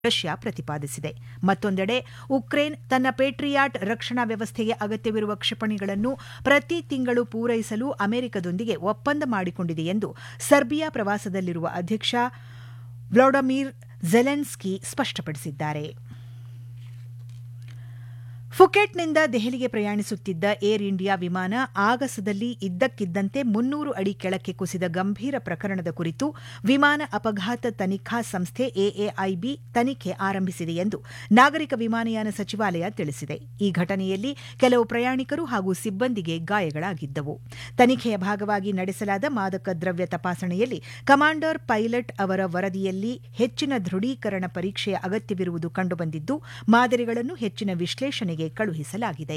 Russia ಪ್ರತಿಪಾದಿಸಿದೆ ಮತ್ತೊಂದೆಡೆ Ukraine ತನ್ನ patriot ರಕ್ಷಣಾ ವ್ಯವಸ್ಥೆಗೆ ಅಗತ್ಯವಿರುವ ಕ್ಷಿಪಣಿಗಳನ್ನು ಪ್ರತಿ ತಿಂಗಳು ಪೂರೈಸಲು ಅಮೆರಿಕದೊಂದಿಗೆ ಒಪ್ಪಂದ ಮಾಡಿಕೊಂಡಿದೆ ಎಂದು ಸರ್ಬಿಯಾ ಪ್ರವಾಸದಲ್ಲಿರುವ ಅಧ್ಯಕ್ಷ ವ್ಲಾಡಮಿರ್ ಜೆಲೆನ್ಸ್ಕಿ ಸ್ಪಷ್ಟಪಡಿಸಿದ್ದಾರೆ ಫುಕೆಟ್ನಿಂದ ದೆಹಲಿಗೆ ಪ್ರಯಾಣಿಸುತ್ತಿದ್ದ ಏರ್ ಇಂಡಿಯಾ ವಿಮಾನ ಆಗಸದಲ್ಲಿ ಇದ್ದಕ್ಕಿದ್ದಂತೆ ಮುನ್ನೂರು ಅಡಿ ಕೆಳಕ್ಕೆ ಕುಸಿದ ಗಂಭೀರ ಪ್ರಕರಣದ ಕುರಿತು ವಿಮಾನ ಅಪಘಾತ ತನಿಖಾ ಸಂಸ್ಥೆ ಎಎಐಬಿ ತನಿಖೆ ಆರಂಭಿಸಿದೆ ಎಂದು ನಾಗರಿಕ ವಿಮಾನಯಾನ ಸಚಿವಾಲಯ ತಿಳಿಸಿದೆ ಈ ಘಟನೆಯಲ್ಲಿ ಕೆಲವು ಪ್ರಯಾಣಿಕರು ಹಾಗೂ ಸಿಬ್ಬಂದಿಗೆ ಗಾಯಗಳಾಗಿದ್ದವು ತನಿಖೆಯ ಭಾಗವಾಗಿ ನಡೆಸಲಾದ ಮಾದಕ ದ್ರವ್ಯ ತಪಾಸಣೆಯಲ್ಲಿ ಕಮಾಂಡರ್ ಪೈಲಟ್ ಅವರ ವರದಿಯಲ್ಲಿ ಹೆಚ್ಚಿನ ದೃಢೀಕರಣ ಪರೀಕ್ಷೆಯ ಅಗತ್ಯವಿರುವುದು ಕಂಡುಬಂದಿದ್ದು ಮಾದರಿಗಳನ್ನು ಹೆಚ್ಚಿನ ವಿಶ್ಲೇಷಣೆಗೆ ಕಳುಹಿಸಲಾಗಿದೆ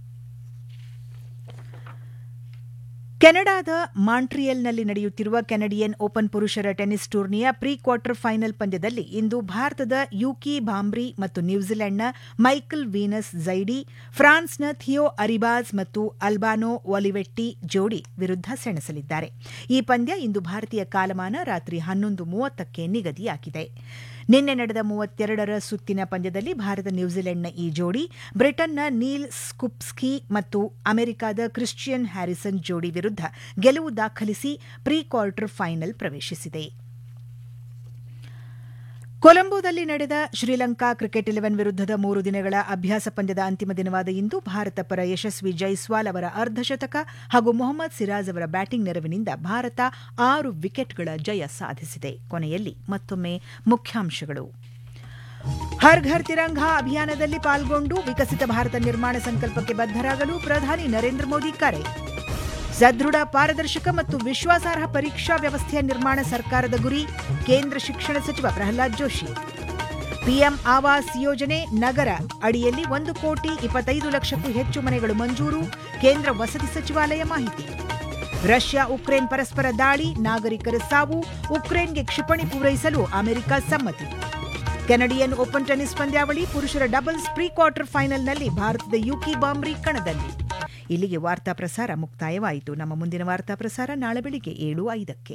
ಕೆನಡಾದ ಮಾಂಟ್ರಿಯಲ್ನಲ್ಲಿ ನಡೆಯುತ್ತಿರುವ ಕೆನಡಿಯನ್ ಓಪನ್ ಪುರುಷರ ಟೆನ್ನಿಸ್ ಟೂರ್ನಿಯ ಪ್ರೀ ಕ್ವಾರ್ಟರ್ ಫೈನಲ್ ಪಂದ್ಯದಲ್ಲಿ ಇಂದು ಭಾರತದ ಯೂಕಿ ಭಾಂಬ್ರಿ ಮತ್ತು ನ್ಯೂಜಿಲೆಂಡ್ನ ಮೈಕಲ್ ವೀನಸ್ ಝೈಡಿ ಫ್ರಾನ್ಸ್ನ ಥಿಯೋ ಅರಿಬಾಜ್ ಮತ್ತು ಅಲ್ಬಾನೋ ಒಲಿವೆಟ್ಟಿ ಜೋಡಿ ವಿರುದ್ಧ ಸೆಣಸಲಿದ್ದಾರೆ ಈ ಪಂದ್ಯ ಇಂದು ಭಾರತೀಯ ಕಾಲಮಾನ ರಾತ್ರಿ ಹನ್ನೊಂದು ಮೂವತ್ತಕ್ಕೆ ನಿಗದಿಯಾಗಿದೆ ನಿನ್ನೆ ನಡೆದ ಮೂವತ್ತೆರಡರ ಸುತ್ತಿನ ಪಂದ್ಯದಲ್ಲಿ ಭಾರತ ನ್ಯೂಜಿಲೆಂಡ್ನ ಈ ಜೋಡಿ ಬ್ರಿಟನ್ನ ನೀಲ್ ಸ್ಕುಪ್ಸ್ಕಿ ಮತ್ತು ಅಮೆರಿಕದ ಕ್ರಿಶ್ಚಿಯನ್ ಹ್ಯಾರಿಸನ್ ಜೋಡಿ ವಿರುದ್ಧ ಗೆಲುವು ದಾಖಲಿಸಿ ಪ್ರೀ ಕ್ವಾರ್ಟರ್ ಫೈನಲ್ ಪ್ರವೇಶಿಸಿದೆ ಕೊಲಂಬೋದಲ್ಲಿ ನಡೆದ ಶ್ರೀಲಂಕಾ ಕ್ರಿಕೆಟ್ ಇಲೆವೆನ್ ವಿರುದ್ಧದ ಮೂರು ದಿನಗಳ ಅಭ್ಯಾಸ ಪಂದ್ಯದ ಅಂತಿಮ ದಿನವಾದ ಇಂದು ಭಾರತ ಪರ ಯಶಸ್ವಿ ಜೈಸ್ವಾಲ್ ಅವರ ಅರ್ಧಶತಕ ಹಾಗೂ ಮೊಹಮ್ಮದ್ ಸಿರಾಜ್ ಅವರ ಬ್ಯಾಟಿಂಗ್ ನೆರವಿನಿಂದ ಭಾರತ ಆರು ವಿಕೆಟ್ಗಳ ಜಯ ಸಾಧಿಸಿದೆ ಕೊನೆಯಲ್ಲಿ ಮತ್ತೊಮ್ಮೆ ಮುಖ್ಯಾಂಶಗಳು ಹರ್ ಘರ್ ತಿರಂಗಾ ಅಭಿಯಾನದಲ್ಲಿ ಪಾಲ್ಗೊಂಡು ವಿಕಸಿತ ಭಾರತ ನಿರ್ಮಾಣ ಸಂಕಲ್ಪಕ್ಕೆ ಬದ್ಧರಾಗಲು ಪ್ರಧಾನಿ ನರೇಂದ್ರ ಮೋದಿ ಕರೆ ಸದೃಢ ಪಾರದರ್ಶಕ ಮತ್ತು ವಿಶ್ವಾಸಾರ್ಹ ಪರೀಕ್ಷಾ ವ್ಯವಸ್ಥೆಯ ನಿರ್ಮಾಣ ಸರ್ಕಾರದ ಗುರಿ ಕೇಂದ್ರ ಶಿಕ್ಷಣ ಸಚಿವ ಪ್ರಹ್ಲಾದ್ ಜೋಶಿ ಪಿಎಂ ಆವಾಸ್ ಯೋಜನೆ ನಗರ ಅಡಿಯಲ್ಲಿ ಒಂದು ಕೋಟಿ ಇಪ್ಪತ್ತೈದು ಲಕ್ಷಕ್ಕೂ ಹೆಚ್ಚು ಮನೆಗಳು ಮಂಜೂರು ಕೇಂದ್ರ ವಸತಿ ಸಚಿವಾಲಯ ಮಾಹಿತಿ ರಷ್ಯಾ ಉಕ್ರೇನ್ ಪರಸ್ಪರ ದಾಳಿ ನಾಗರಿಕರ ಸಾವು ಉಕ್ರೇನ್ಗೆ ಕ್ಷಿಪಣಿ ಪೂರೈಸಲು ಅಮೆರಿಕ ಸಮ್ಮತಿ ಕೆನಡಿಯನ್ ಓಪನ್ ಟೆನ್ನಿಸ್ ಪಂದ್ಯಾವಳಿ ಪುರುಷರ ಡಬಲ್ಸ್ ಪ್ರೀ ಕ್ವಾರ್ಟರ್ ಫೈನಲ್ನಲ್ಲಿ ಭಾರತದ ಯುಕಿ ಬಾಂಬ್ರಿ ಕಣದಲ್ಲಿ ಇಲ್ಲಿಗೆ ವಾರ್ತಾ ಪ್ರಸಾರ ಮುಕ್ತಾಯವಾಯಿತು ನಮ್ಮ ಮುಂದಿನ ವಾರ್ತಾ ಪ್ರಸಾರ ನಾಳೆ ಬೆಳಿಗ್ಗೆ ಏಳು ಐದಕ್ಕೆ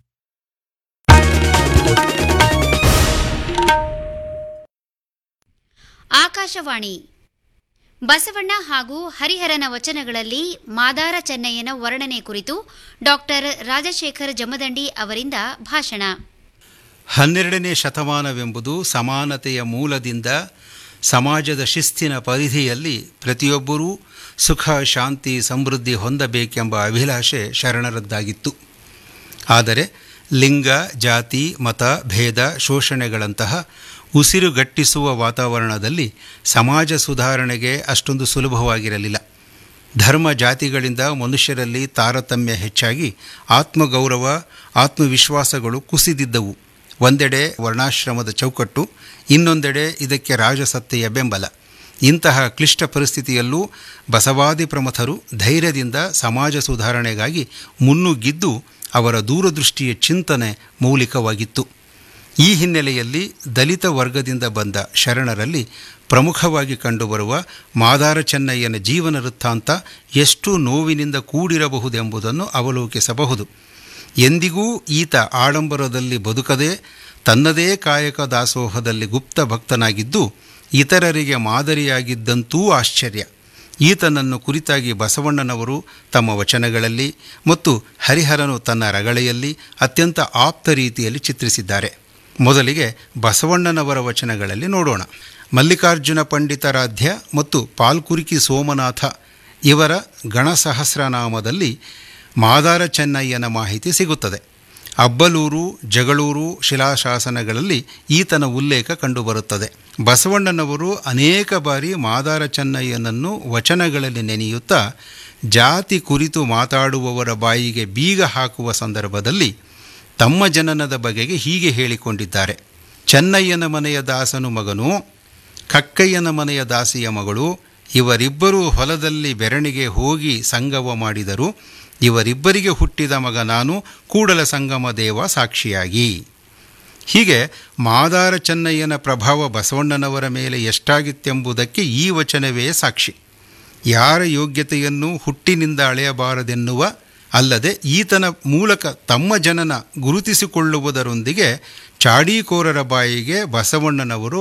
ಆಕಾಶವಾಣಿ ಬಸವಣ್ಣ ಹಾಗೂ ಹರಿಹರನ ವಚನಗಳಲ್ಲಿ ಮಾದಾರ ಚೆನ್ನಯ್ಯನ ವರ್ಣನೆ ಕುರಿತು ಡಾಕ್ಟರ್ ರಾಜಶೇಖರ್ ಜಮದಂಡಿ ಅವರಿಂದ ಭಾಷಣ ಹನ್ನೆರಡನೇ ಶತಮಾನವೆಂಬುದು ಸಮಾನತೆಯ ಮೂಲದಿಂದ ಸಮಾಜದ ಶಿಸ್ತಿನ ಪರಿಧಿಯಲ್ಲಿ ಪ್ರತಿಯೊಬ್ಬರೂ ಸುಖ ಶಾಂತಿ ಸಮೃದ್ಧಿ ಹೊಂದಬೇಕೆಂಬ ಅಭಿಲಾಷೆ ಶರಣರದ್ದಾಗಿತ್ತು ಆದರೆ ಲಿಂಗ ಜಾತಿ ಮತ ಭೇದ ಶೋಷಣೆಗಳಂತಹ ಉಸಿರುಗಟ್ಟಿಸುವ ವಾತಾವರಣದಲ್ಲಿ ಸಮಾಜ ಸುಧಾರಣೆಗೆ ಅಷ್ಟೊಂದು ಸುಲಭವಾಗಿರಲಿಲ್ಲ ಧರ್ಮ ಜಾತಿಗಳಿಂದ ಮನುಷ್ಯರಲ್ಲಿ ತಾರತಮ್ಯ ಹೆಚ್ಚಾಗಿ ಆತ್ಮಗೌರವ ಆತ್ಮವಿಶ್ವಾಸಗಳು ಕುಸಿದಿದ್ದವು ಒಂದೆಡೆ ವರ್ಣಾಶ್ರಮದ ಚೌಕಟ್ಟು ಇನ್ನೊಂದೆಡೆ ಇದಕ್ಕೆ ರಾಜಸತ್ತೆಯ ಬೆಂಬಲ ಇಂತಹ ಕ್ಲಿಷ್ಟ ಪರಿಸ್ಥಿತಿಯಲ್ಲೂ ಬಸವಾದಿ ಪ್ರಮಥರು ಧೈರ್ಯದಿಂದ ಸಮಾಜ ಸುಧಾರಣೆಗಾಗಿ ಮುನ್ನುಗ್ಗಿದ್ದು ಅವರ ದೂರದೃಷ್ಟಿಯ ಚಿಂತನೆ ಮೌಲಿಕವಾಗಿತ್ತು ಈ ಹಿನ್ನೆಲೆಯಲ್ಲಿ ದಲಿತ ವರ್ಗದಿಂದ ಬಂದ ಶರಣರಲ್ಲಿ ಪ್ರಮುಖವಾಗಿ ಕಂಡುಬರುವ ಮಾದಾರ ಚೆನ್ನಯ್ಯನ ಜೀವನ ವೃತ್ತಾಂತ ಎಷ್ಟು ನೋವಿನಿಂದ ಕೂಡಿರಬಹುದೆಂಬುದನ್ನು ಅವಲೋಕಿಸಬಹುದು ಎಂದಿಗೂ ಈತ ಆಡಂಬರದಲ್ಲಿ ಬದುಕದೆ ತನ್ನದೇ ಕಾಯಕ ದಾಸೋಹದಲ್ಲಿ ಗುಪ್ತ ಭಕ್ತನಾಗಿದ್ದು ಇತರರಿಗೆ ಮಾದರಿಯಾಗಿದ್ದಂತೂ ಆಶ್ಚರ್ಯ ಈತನನ್ನು ಕುರಿತಾಗಿ ಬಸವಣ್ಣನವರು ತಮ್ಮ ವಚನಗಳಲ್ಲಿ ಮತ್ತು ಹರಿಹರನು ತನ್ನ ರಗಳೆಯಲ್ಲಿ ಅತ್ಯಂತ ಆಪ್ತ ರೀತಿಯಲ್ಲಿ ಚಿತ್ರಿಸಿದ್ದಾರೆ ಮೊದಲಿಗೆ ಬಸವಣ್ಣನವರ ವಚನಗಳಲ್ಲಿ ನೋಡೋಣ ಮಲ್ಲಿಕಾರ್ಜುನ ಪಂಡಿತಾರಾಧ್ಯ ಮತ್ತು ಪಾಲ್ಕುರಿಕಿ ಸೋಮನಾಥ ಇವರ ಗಣಸಹಸ್ರನಾಮದಲ್ಲಿ ಮಾದಾರ ಚೆನ್ನಯ್ಯನ ಮಾಹಿತಿ ಸಿಗುತ್ತದೆ ಅಬ್ಬಲೂರು ಜಗಳೂರು ಶಿಲಾಶಾಸನಗಳಲ್ಲಿ ಈತನ ಉಲ್ಲೇಖ ಕಂಡುಬರುತ್ತದೆ ಬಸವಣ್ಣನವರು ಅನೇಕ ಬಾರಿ ಮಾದಾರ ಚೆನ್ನಯ್ಯನನ್ನು ವಚನಗಳಲ್ಲಿ ನೆನೆಯುತ್ತಾ ಜಾತಿ ಕುರಿತು ಮಾತಾಡುವವರ ಬಾಯಿಗೆ ಬೀಗ ಹಾಕುವ ಸಂದರ್ಭದಲ್ಲಿ ತಮ್ಮ ಜನನದ ಬಗೆಗೆ ಹೀಗೆ ಹೇಳಿಕೊಂಡಿದ್ದಾರೆ ಚೆನ್ನಯ್ಯನ ಮನೆಯ ದಾಸನು ಮಗನು ಕಕ್ಕಯ್ಯನ ಮನೆಯ ದಾಸಿಯ ಮಗಳು ಇವರಿಬ್ಬರೂ ಹೊಲದಲ್ಲಿ ಬೆರಣಿಗೆ ಹೋಗಿ ಸಂಗವ ಮಾಡಿದರು ಇವರಿಬ್ಬರಿಗೆ ಹುಟ್ಟಿದ ಮಗ ನಾನು ಕೂಡಲ ಸಂಗಮ ದೇವ ಸಾಕ್ಷಿಯಾಗಿ ಹೀಗೆ ಮಾದಾರ ಚೆನ್ನಯ್ಯನ ಪ್ರಭಾವ ಬಸವಣ್ಣನವರ ಮೇಲೆ ಎಷ್ಟಾಗಿತ್ತೆಂಬುದಕ್ಕೆ ಈ ವಚನವೇ ಸಾಕ್ಷಿ ಯಾರ ಯೋಗ್ಯತೆಯನ್ನು ಹುಟ್ಟಿನಿಂದ ಅಳೆಯಬಾರದೆನ್ನುವ ಅಲ್ಲದೆ ಈತನ ಮೂಲಕ ತಮ್ಮ ಜನನ ಗುರುತಿಸಿಕೊಳ್ಳುವುದರೊಂದಿಗೆ ಚಾಡೀಕೋರರ ಬಾಯಿಗೆ ಬಸವಣ್ಣನವರು